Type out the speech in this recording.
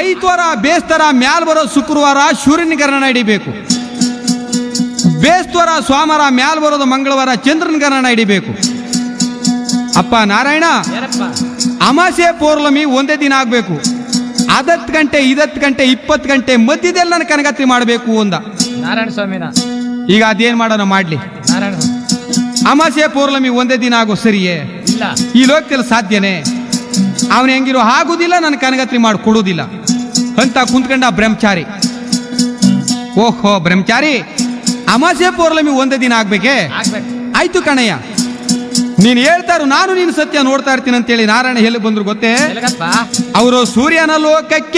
ಐತ್ವಾರ ಬೇಸ್ತರ ಮ್ಯಾಲ್ ಬರೋ ಶುಕ್ರವಾರ ಸೂರ್ಯನ ಗರಣ ಹಿಡಿಬೇಕು ಬೇಸ್ತ್ವರ ಸೋಮವಾರ ಮ್ಯಾಲ್ ಬರೋದು ಮಂಗಳವಾರ ಚಂದ್ರನ ಗರಣ ಹಿಡಿಬೇಕು ಅಪ್ಪ ನಾರಾಯಣ ಏನಪ್ಪ ಅಮಾಸೆ ಪೌರ್ಣಮಿ ಒಂದೇ ದಿನ ಆಗ್ಬೇಕು ಅದತ್ತು ಗಂಟೆ ಇದತ್ತು ಗಂಟೆ ಇಪ್ಪತ್ತು ಗಂಟೆ ಮಧ್ಯದೆಲ್ಲ ನನ್ನ ಕನಗತ್ರಿ ಮಾಡಬೇಕು ಅಂದ ನಾರಾಯಣ ಸ್ವಾಮಿನ ಈಗ ಅದೇನ್ ಮಾಡೋಣ ಮಾಡ್ಲಿ ನಾರಾಯಣ ಸ್ವಾಮಿ. ಅಮಾಸೆ ಪೌರ್ಣಮಿ ಒಂದೇ ದಿನ ಆಗೋ ಸರಿಯೇ ಇಲ್ಲ ಈ ಲೋಕದಲ್ಲಿ ಸಾಧ್ಯನೇ ಅವನು ಹೆಂಗಿರೋ ಆಗುದಿಲ್ಲ ನನ್ನ ಕನಗತ್ರಿ ಮಾಡಿ ಕೊಡುವುದಿಲ್ಲ ಅಂತ ಕುಂತ್ಕೊಂಡ ಬ್ರಹ್ಮಚಾರಿ ಓಹೋ ಬ್ರಹ್ಮಚಾರಿ ಅಮಾಸೆ ಪೌರ್ಣಮಿ ಒಂದೇ ದಿನ ಆಗ್ಬೇಕೇ ಆಗ್ಬೇಕು ಆಯ್ತು ಕಣಯ್ಯ ನೀನು ಹೇಳ್ತಾರು ನಾನು ನೀನು ಸತ್ಯ ನೋಡ್ತಾ ಇರ್ತೀನಿ ಅಂತೇಳಿ ನಾರಾಯಣ ಎಲ್ಲಿ ಬಂದ್ರು ಗೊತ್ತೇ ಎಲ್ಗಪ್ಪ ಅವರು ಸೂರ್ಯನ ಲೋಕಕ್ಕೆ